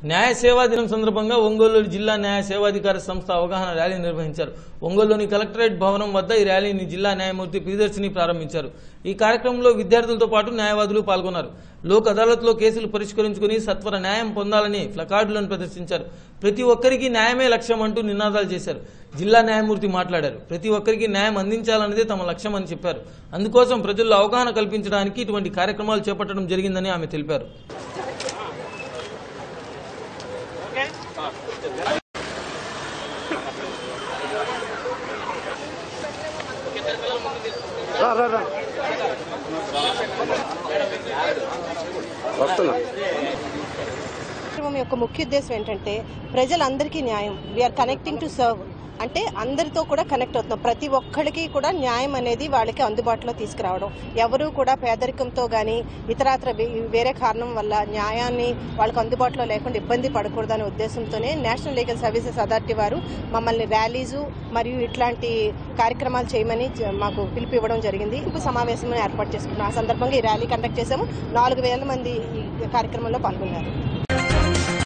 న్యాయ సేవా దినం సందర్భంగా ఒంగోలు జిల్లా న్యాయ సేవాధికార సంస్థ అవగాహన ర్యాలీ నిర్వహించారు ఒంగోలులోని కలెక్టరేట్ భవనం వద్ద ఈ ర్యాలీని జిల్లా న్యాయమూర్తి ప్రియదర్శిని ప్రారంభించారు ఈ కార్యక్రమంలో విద్యార్థులతో పాటు న్యాయవాదులు పాల్గొన్నారు లోక్ అదాలత్లో కేసులు పరిష్కరించుకుని సత్వర న్యాయం పొందాలని ప్లకార్డులను ప్రదర్శించారు ప్రతి ఒక్కరికి న్యాయమే లక్ష్యం అంటూ నినాదాలు చేశారు జిల్లా న్యాయమూర్తి మాట్లాడారు ప్రతి ఒక్కరికి న్యాయం అందించాలన్నదే తమ లక్ష్యం అని చెప్పారు అందుకోసం ప్రజల్లో అవగాహన కల్పించడానికి ఇటువంటి కార్యక్రమాలు చేపట్టడం జరిగిందని ఆమె తెలిపారు రా రా రా వస్తున్నా కార్యక్రమం యొక్క ముఖ్య ఉద్దేశం ఏంటంటే ప్రజలందరికీ న్యాయం వీఆర్ కనెక్టింగ్ టు సర్వ్ అంటే అందరితో కూడా కనెక్ట్ అవుతున్నాం ప్రతి ఒక్కరికి కూడా న్యాయం అనేది వాళ్ళకి అందుబాటులో తీసుకురావడం ఎవరు కూడా పేదరికంతో కానీ ఇతరాత్ర వే- వేరే కారణం వల్ల న్యాయాన్ని వాళ్ళకి అందుబాటులో లేకుండా ఇబ్బంది పడకూడదనే ఉద్దేశంతోనే నేషనల్ లీగల్ సర్వీసెస్ అథారిటీ వారు మమ్మల్ని ర్యాలీసు మరియు ఇట్లాంటి కార్యక్రమాలు చేయమని జ- మాకు పిలుపు ఇవ్వడం జరిగింది ఇప్పుడు సమావేశం ఏర్పాటు చేసుకున్నాం ఆ సందర్భంగా ఈ ర్యాలీ కండక్ట్ చేశాము నాలుగు వేల మంది ఈ కార్యక్రమంలో పాల్గొన్నారు